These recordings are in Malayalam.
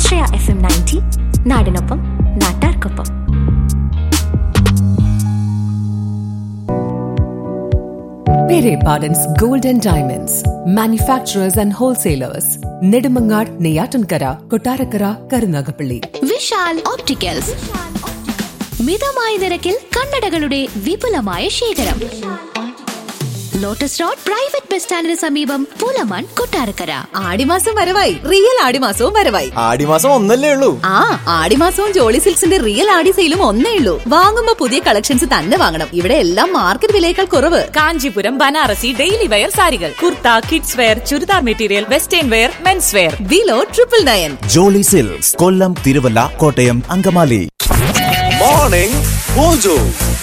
ആശ്രയ എഫ് എം നയൻറ്റി നാടിനൊപ്പം നാട്ടാർക്കൊപ്പം Pere Pardon's Gold and Diamonds, manufacturers and wholesalers, Nedumangad, Neyatankara, Kotarakara, Karunagapalli. Vishal opticals മിതമായ നിരക്കിൽ കണ്ണടകളുടെ വിപുലമായ ശേഖരം ലോട്ടസ് റോഡ് പ്രൈവറ്റ് ബസ് സ്റ്റാൻഡിന് സമീപം പൂലമൺ കൊട്ടാരക്കര ആടിമാസം വരവായി റിയൽ ആടിമാസവും വരവായി ആടിമാസം ഒന്നല്ലേ ഉള്ളൂ ആ ആടിമാസവും ജോളി സിൽക്സിന്റെ റിയൽ ആടി സെയിലും ഒന്നേ ഉള്ളൂ വാങ്ങുമ്പോ പുതിയ കളക്ഷൻസ് തന്നെ വാങ്ങണം ഇവിടെ എല്ലാം മാർക്കറ്റ് വിലയേക്കാൾ കുറവ് കാഞ്ചീപുരം ബനാറസി ഡെയിലി വെയർ സാരികൾ kurta kids wear churidar material western wear mens wear below triple nine Jolly silks Kollam Thiruvalla Kottayam Angamaly morning mojo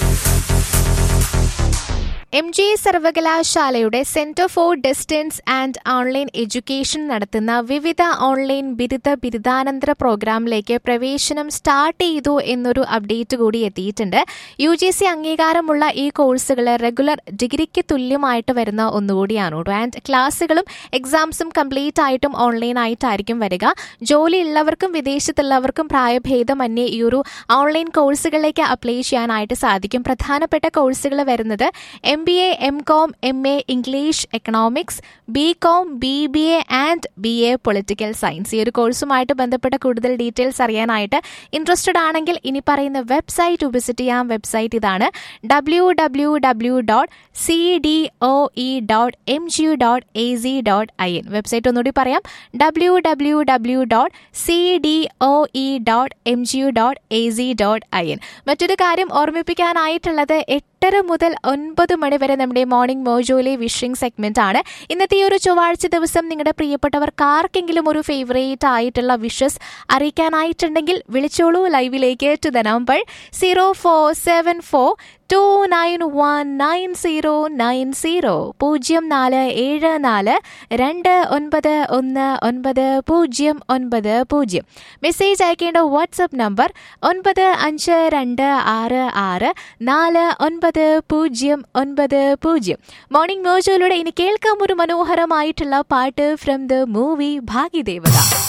M G സർവകലാശാലയുടെ centre for distance and online education നടത്തുന്ന വിവിധ ഓൺലൈൻ ബിരുദ ബിരുദാനന്തര പ്രോഗ്രാമിലേക്ക് പ്രവേശനം സ്റ്റാർട്ട് ചെയ്തു എന്നൊരു അപ്ഡേറ്റ് കൂടി എത്തിയിട്ടുണ്ട് യു ജി സി അംഗീകാരമുള്ള ഈ കോഴ്സുകൾ റെഗുലർ ഡിഗ്രിക്ക് തുല്യമായിട്ട് വരുന്ന ഒന്നുകൂടിയാണ് കേട്ടോ ആൻഡ് ക്ലാസ്സുകളും എക്സാംസും കംപ്ലീറ്റ് ആയിട്ടും ഓൺലൈൻ ആയിട്ടായിരിക്കും വരിക ജോലി ഉള്ളവർക്കും വിദേശത്തുള്ളവർക്കും പ്രായഭേദമന്യേ ഈ ഒരു ഓൺലൈൻ കോഴ്സുകളിലേക്ക് അപ്ലൈ ചെയ്യാനായിട്ട് സാധിക്കും പ്രധാനപ്പെട്ട കോഴ്സുകൾ വരുന്നത് M B A M com M A English economics B com B B A and B A political science ഈ ഒരു കോഴ്സുമായിട്ട് ബന്ധപ്പെട്ട കൂടുതൽ ഡീറ്റെയിൽസ് അറിയാനായിട്ട് ഇൻട്രസ്റ്റഡ് ആണെങ്കിൽ ഇനി പറയുന്ന വെബ്സൈറ്റ് വിസിറ്റ് ചെയ്യാം വെബ്സൈറ്റ് ഇതാണ് W W W dot C D O E dot M G U dot A C dot I N website ഒന്നുകൂടി പറയാം W W W dot C D O E dot M G U dot A C dot I N മറ്റൊരു കാര്യം ഓർമ്മിപ്പിക്കാനായിട്ടുള്ളത് എട്ടര മുതൽ ഒൻപത് മണി വരെ നമ്മുടെ മോർണിംഗ് മോജോയിലെ വിഷിംഗ് സെഗ്മെന്റ് ആണ് ഇന്നത്തെ ഈ ഒരു ചൊവ്വാഴ്ച ദിവസം നിങ്ങളുടെ പ്രിയപ്പെട്ടവർക്ക് ആർക്കെങ്കിലും ഒരു ഫേവറേറ്റ് ആയിട്ടുള്ള വിഷസ് അറിയിക്കാനായിട്ടുണ്ടെങ്കിൽ വിളിച്ചോളൂ ലൈവിലേക്ക് to the number zero four seven four two nine one nine zero nine zero പൂജ്യം നാല് ഏഴ് നാല് രണ്ട് ഒൻപത് ഒന്ന് ഒൻപത് പൂജ്യം ഒൻപത് പൂജ്യം മെസ്സേജ് അയക്കേണ്ട വാട്സപ്പ് നമ്പർ ഒൻപത് അഞ്ച് രണ്ട് ആറ് ആറ് നാല് ഒൻപത് പൂജ്യം ഒൻപത് പൂജ്യം മോർണിംഗ് മോജോയിലൂടെ ഇനി കേൾക്കാം ഒരു മനോഹരമായിട്ടുള്ള പാട്ട് ഫ്രം ദ മൂവി ഭാഗ്യദേവത